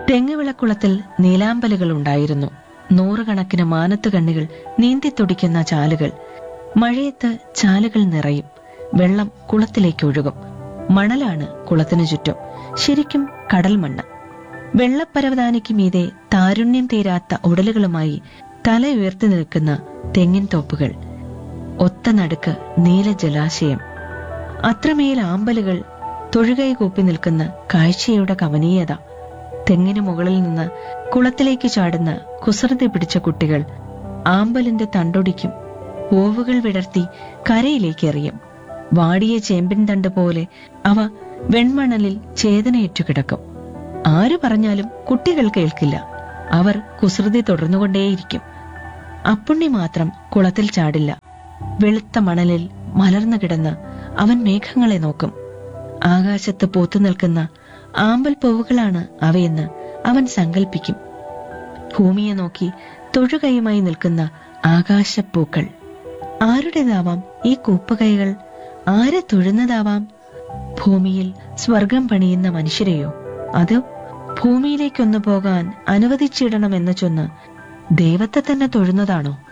തെങ്ങുവിളക്കുളത്തിൽ നീലാമ്പലുകൾ ഉണ്ടായിരുന്നു നൂറുകണക്കിന് മാനത്ത് കണ്ണികൾ നീന്തിത്തുടിക്കുന്ന ചാലുകൾ മഴയത്ത് ചാലുകൾ നിറയും വെള്ളം കുളത്തിലേക്ക് ഒഴുകും മണലാണ് കുളത്തിനു ചുറ്റും ശരിക്കും കടൽ മണ്ണ് വെള്ളപ്പരവതാനിക്ക് മീതെ താരുണ്യം തീരാത്ത ഉടലുകളുമായി തല ഉയർത്തി നിൽക്കുന്ന തെങ്ങിൻ തോപ്പുകൾ ഒത്ത നടുക്ക് നീല ജലാശയം അത്രമേൽ ആമ്പലുകൾ തൊഴുകൈ കൂപ്പി നിൽക്കുന്ന കാഴ്ചയുടെ കമനീയത തെങ്ങിനു മുകളിൽ നിന്ന് കുളത്തിലേക്ക് ചാടുന്ന കുസൃതി പിടിച്ച കുട്ടികൾ ആമ്പലിന്റെ തണ്ടൊടിക്കും ഓവുകൾ വിടർത്തി കരയിലേക്ക് എറിയും വാടിയ ചേമ്പിൻ തണ്ട് പോലെ അവ വെൺമണലിൽ ചേതനയേറ്റു കിടക്കും ആര് പറഞ്ഞാലും കുട്ടികൾ കേൾക്കില്ല അവർ കുസൃതി തുടർന്നുകൊണ്ടേയിരിക്കും അപ്പുണ്ണി മാത്രം കുളത്തിൽ ചാടില്ല വെളുത്ത മണലിൽ മലർന്നു കിടന്ന് അവൻ മേഘങ്ങളെ നോക്കും ആകാശത്ത് പൂത്തു നിൽക്കുന്ന ആമ്പൽ പൂവുകളാണ് അവയെന്ന് അവൻ സങ്കൽപ്പിക്കും ഭൂമിയെ നോക്കി തൊഴുകൈയുമായി നിൽക്കുന്ന ആകാശപ്പൂക്കൾ ആരുടേതാവാം ഈ കൂപ്പുകൈകൾ ആരെ തൊഴുന്നതാവാം ഭൂമിയിൽ സ്വർഗം പണിയുന്ന മനുഷ്യരെയോ അതോ ഭൂമിയിലേക്കൊന്നു പോകാൻ അനുവദിച്ചിടണമെന്ന് ചൊന്ന് ദൈവത്തെ തന്നെ തൊഴുന്നതാണോ